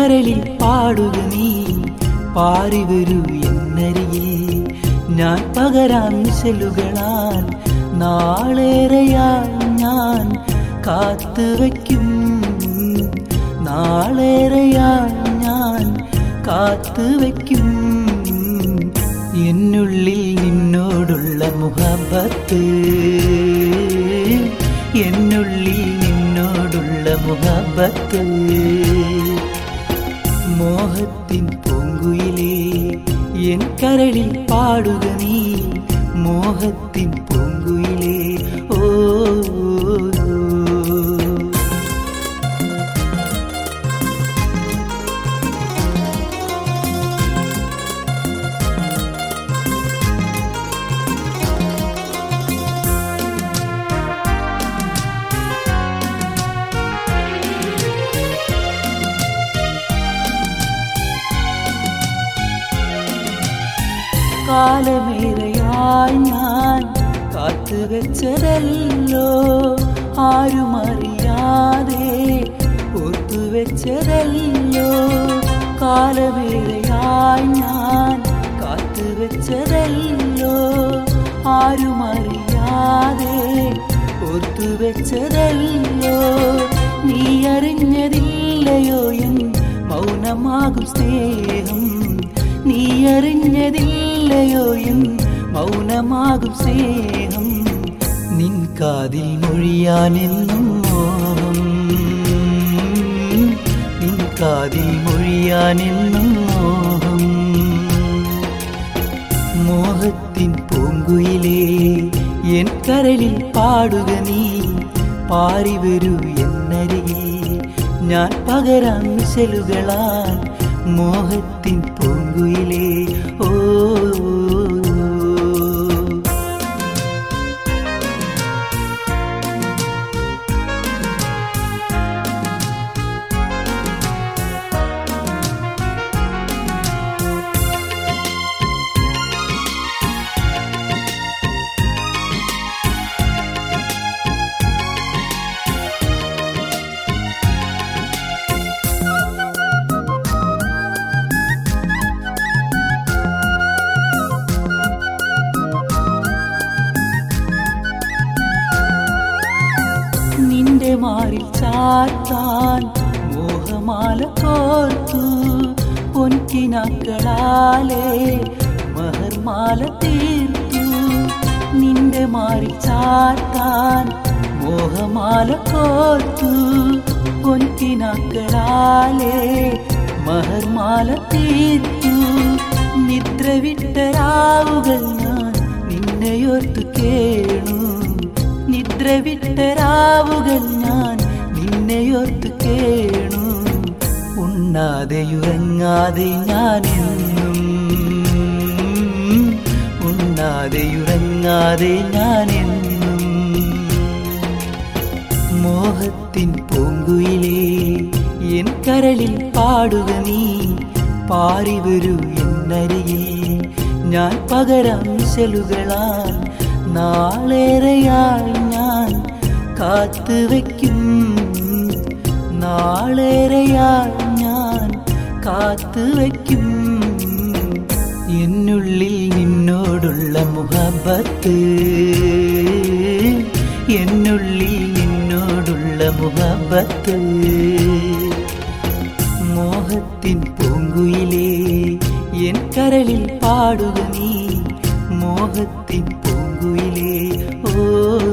കരളിൽ പാടുക നീ പാറി വരൂ എന്നരികിൽ ഞാൻ പകരാം മിശലുകളാൽ നാളേറെയായി ഞാൻ കാത്തുവയ്ക്കും നാളേറെയായി ഞാൻ കാത്തുവയ്ക്കും എന്നുള്ളിൽ നിന്നോടുള്ള മുഹബത്ത് എന്നുള്ളിൽ നിന്നോടുള്ള മുഹബത്ത് മോഹത്തിൻ പൂങ്കുയിലേ എൻ കരളിൽ പാടുക നീ മോഹത്തിൻ പൂങ്കുയിലേ ഓ കാലമേറെയായി ഞാൻ കാത്തുവെച്ചതല്ലോ ആരും അറിയാതെ ഓർത്തുവെച്ചതല്ലോ കാലമേറെയായി ഞാൻ കാത്തുവെച്ചതല്ലോ ആരും അറിയാതെ ഓർത്തുവെച്ചതല്ലോ നീ അറിഞ്ഞതില്ലയോ എൻ മൗനമാകും സ്നേഹം നീ അറിഞ്ഞതില്ലയോ എൻ മൗനമാകും സ്നേഹം നിൻ കാതിൽ മൊഴിയാനെന്നും മോഹം നിൻ കാതിൽ മൊഴിയാനെന്നും മോഹം മോഹത്തിൻ പൂങ്കുയിലേ എൻ കരളിൽ പാടുക നീ പാറി വരൂ എന്നരികിൽ ഞാൻ പകരാം മിശലുകളാൽ മോഹത്തിൻ പൂങ്കുയിലേ ഓ നിന്റെ മാറിൽ ചാത്താൻ മോഹമാല കോർത്തു പൊൻകിനാക്കളാലെ മഹർമാല തീർത്തു നിന്റെ മാറിൽ ചാത്താൻ മോഹമാല കോർത്തു പൊൻകിനാക്കളാലെ മഹർമാല തീർത്തു നിദ്ര വിട്ട രാവുകൾ ഞാൻ നിന്നെയോർത്തു കേണു നിദ്ര വിട്ട രാവുകൾ ഞാൻ നിന്നെയോർത്തു കേണു ഉണ്ണാതെയുറങ്ങാതെ ഞാനെന്നും ഉണ്ണാതെയുറങ്ങാതെ ഞാനെന്നും മോഹത്തിൻ പൂങ്കുയിലേ എൻ കരളിൽ പാടുക നീ പാറി വരൂ എന്നരികിൽ ഞാൻ പകരാം മിശലുകളാൽ നാളേറെയായി ഞാൻ കാത്തുവയ്ക്കും നാളേറെയായി ഞാൻ കാത്തുവയ്ക്കും എന്നുള്ളിൽ നിന്നോടുള്ള മുഹബത്ത് എന്നുള്ളിൽ നിന്നോടുള്ള മുഹബത്ത് മോഹത്തിൻ പൂങ്കുയിലേ എൻ കരളിൽ പാടുക നീ മോഹത്തിൻ പൂങ്കുയിലേ ഓ